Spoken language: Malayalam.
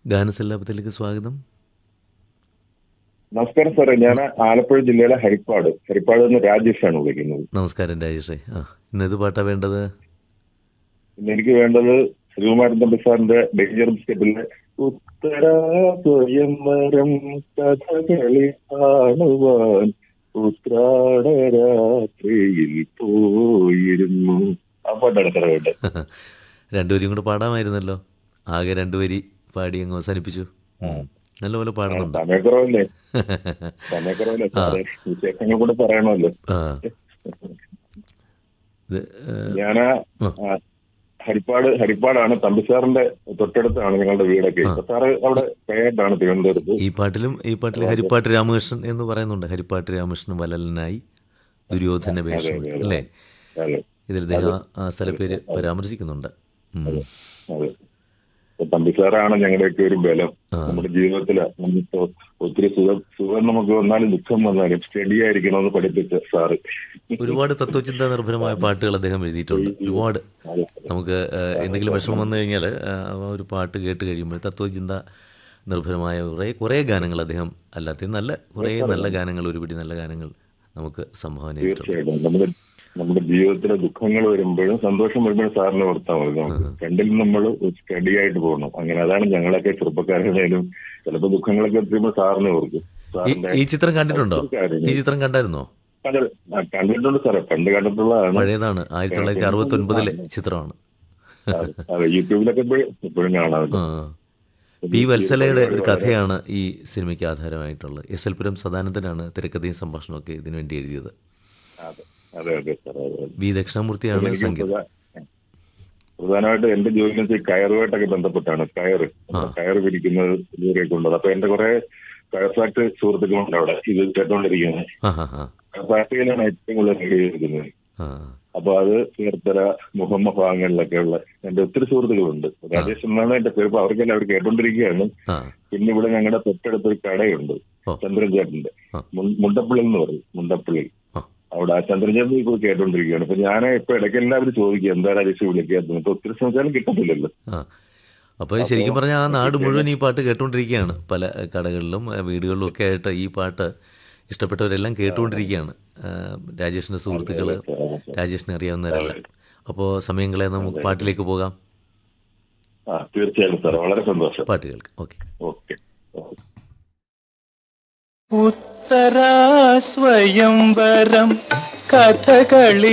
ഗാനസല്ലാപത്തിലേക്ക് സ്വാഗതം നമസ്കാരം സാറേ ഞാൻ ആലപ്പുഴ ജില്ലയിലെ ഹരിപ്പാട് ഹരിപ്പാട് നിന്ന് രാജേഷാണ് വിളിക്കുന്നത് നമസ്കാരം രാജേഷേ ആ ഇന്ന് ഏത് പാട്ടാ വേണ്ടത് ഇന്ന് എനിക്ക് വേണ്ടത് ശ്രീകുമാരൻ തമ്പി സാറിന്റെ ഡേഞ്ചർ ബിസ്ക്കറ്റിലെ ഉത്തര സ്വയംവരം കഥകളി കാണുവാൻ ഉത്രാടരാത്രിയിൽ പോയിരുന്നു ആ പാട്ടാണ് സാറേ വേണ്ടത് രണ്ടുപേരും കൂടെ പാടാമായിരുന്നല്ലോ ആകെ രണ്ടു വരി പാടി അങ്ങ് അവസാനിപ്പിച്ചു ഉം. നല്ലപോലെ പാടുന്നുണ്ട് സമയക്കുറവല്ലേ സമയക്കുറവല്ലേ സാറേ വിശേഷങ്ങൾ കൂടെ പറയണമല്ലോ ആ ഇത് ഏ, ഞാൻ ഹരിപ്പാട് ഹരിപ്പാടാണ് തമ്പി സാറിന്റെ തൊട്ടടുത്താണ് ഞങ്ങളുടെ വീടൊക്കെ ഇപ്പൊ സാറ് അവിടെ പേട്ടാണ് തിരുവനന്തപുരത്ത് ഈ പാട്ടിലും ഈ പാട്ടിൽ ഹരിപ്പാട്ട് രാമകൃഷ്ണൻ എന്ന് പറയുന്നുണ്ട് ഹരിപ്പാട്ട് രാമകൃഷ്ണൻ വലലനായി ദുര്യോധന വേഷം അതെ, അതെ. അല്ലേ അതെ ഇതിൽ ഇദ്ദേഹം ആ- ആ സ്ഥലപ്പേര് പരാമർശിക്കുന്നുണ്ട് ഉം. അതെ ഇപ്പൊ തമ്പി സാറാണ് ഞങ്ങളുടെയൊക്കെ ഒരു ബലം ആ. നമ്മുടെ ജീവിതത്തില് നമുക്ക് ഒത്തിരി സുഖം സുഖം നമുക്ക് വന്നാലും ദുഃഖം വന്നാലും സ്റ്റഡി ആയിരിക്കണമെന്ന് പഠിപ്പിച്ച സാറ് ഒരുപാട് തത്വചിന്ത നിർഭരമായ പാട്ടുകൾ അദ്ദേഹം എഴുതിയിട്ടുണ്ട് ഒരുപാട് അതെ. നമുക്ക് ആ, എന്തെങ്കിലും വിഷമം വന്നു കഴിഞ്ഞാൽ ആ ഒരു പാട്ട് കേട്ട് കഴിയുമ്പോൾ തത്വചിന്ത നിർഭരമായ കുറേ കുറേ ഗാനങ്ങൾ അദ്ദേഹം അല്ലാത്ത നല്ല കുറേ നല്ല ഗാനങ്ങൾ ഒരുപിടി നല്ല ഗാനങ്ങൾ നമുക്ക് സംഭാവന ചെയ്തിട്ടുണ്ട് തീർച്ചയായിട്ടും നമ്മുടെ നമ്മുടെ ജീവിതത്തിലെ ദുഃഖങ്ങൾ വരുമ്പോഴും സന്തോഷം വരുമ്പോഴും സാറിനെ ഓർത്താൽ മതി നമുക്ക് രണ്ടിലും നമ്മൾ സ്റ്റഡി ആയിട്ട് പോകണം അങ്ങനെ അതാണ് ഞങ്ങളൊക്കെ ചെറുപ്പക്കാരായാലും ചിലപ്പോൾ ദുഃഖങ്ങളൊക്കെ എത്തുമ്പോൾ സാറിനെ ഓർക്കും ഈ- സാറിന്റെ ഈ ചിത്രം കണ്ടിട്ടുണ്ടോ ഒരു കാര്യം. ഈ ചിത്രം കണ്ടായിരുന്നോ കണ്ടത്- ആ, കണ്ടിട്ടുണ്ട് സാറേ പണ്ട് കണ്ടിട്ടുള്ളതാണ് പഴയതാണ് ആയിരത്തി തൊള്ളായിരത്തി അറുപത്തി ഒൻപതിലെ ചിത്രമാണ് അതെ, അതെ യൂട്യൂബിലൊക്കെ ഇപ്പോഴും ഇപ്പോഴും കാണാം ആ. പി വത്സലയുടെ ഒരു കഥയാണ് ഈ സിനിമയ്ക്ക് ആധാരമായിട്ടുള്ളത് എസ് എൽ പുരം സദാനന്ദനാണ് തിരക്കഥയും സംഭാഷണമൊക്കെ ഇതിനു വേണ്ടി എഴുതിയത് അതെ അതെ അതെ സാർ അതെ അതെ. വി ദക്ഷിണാമൂർത്തിയാണ് എനിക്ക് സംഗീതം പ്രധാ- പ്രധാനമായിട്ട് എന്റെ ജോലി എന്ന് വെച്ചാൽ കയറുമായിട്ടൊക്കെ ബന്ധപ്പെട്ടാണ് കയറ് കയറ് പിരിക്കുന്നത് ഇതുവരെയൊക്കെ ഉള്ളത് അപ്പൊ എന്റെ കുറെ കയർ ഫാക്ടറി സുഹൃത്തുക്കളുണ്ട് അവിടെ ഇത് കേട്ടോണ്ടിരിക്കുന്നത് ആ ഹാ ഹാ കയർ ഫാക്ടറിയിലാണ് ഏറ്റവും കൂടുതൽ റേഡിയോ കേൾക്കുന്നത് ആ അപ്പൊ അത് ചേർത്തല മുഹമ്മ ഭാഗങ്ങളിലൊക്കെ ഉള്ള എന്റെ ഒത്തിരി സുഹൃത്തുക്കളുണ്ട് രാജേഷ് എന്നാണ് എന്റെ പേര് അപ്പൊ അവർക്കെല്ലാം അവർ കേട്ടോണ്ടിരിക്കുകയാണ് ആ പിന്നെ ഇവിടെ ഞങ്ങളുടെ തൊട്ടടുത്തൊരു കടയുണ്ട് ഓ. ചന്ദ്രൻ ചേട്ടന്റെ ആ. മുൻ- മുണ്ടപ്പള്ളി എന്ന് പറയും മുണ്ടപ്പള്ളി ആ. അവിടെ ആ ചന്ദ്രൻ ചേട്ടൻ ഇപ്പോൾ കേട്ടോണ്ടിരിക്കുകയാണ് അപ്പൊ ഞാൻ ഇപ്പൊ ഇടയ്ക്ക് എല്ലാവരും ചോദിക്കും എന്താ രാജേഷ് വിളിക്കാത്തത് ഇപ്പൊ ഒത്തിരി സംസാരം കിട്ടത്തില്ലല്ലോ ആ അപ്പോൾ ശരിക്കും പറഞ്ഞാൽ ആ നാട് മുഴുവൻ ഈ പാട്ട് കേട്ടുകൊണ്ടിരിക്കുകയാണ് പല കടകളിലും ആ, വീടുകളിലും ഒക്കെ ആയിട്ട് ഈ പാട്ട് ഇഷ്ടപ്പെട്ടവരെല്ലാം കേട്ടുകൊണ്ടിരിക്കുകയാണ് ആ, രാജേഷിൻ്റെ സുഹൃത്തുക്കൾ രാജേഷിനെ അറിയാവുന്നവരെല്ലാം അപ്പോൾ സമയം കളയാൻ നമുക്ക് പാട്ടിലേക്ക് പോകാം ആ തീർച്ചയായും സാർ വളരെ സന്തോഷം പാട്ട് കേൾക്കാം ഓക്കെ ഓക്കെ ഉത്തരാ സ്വയംവരം കഥകളി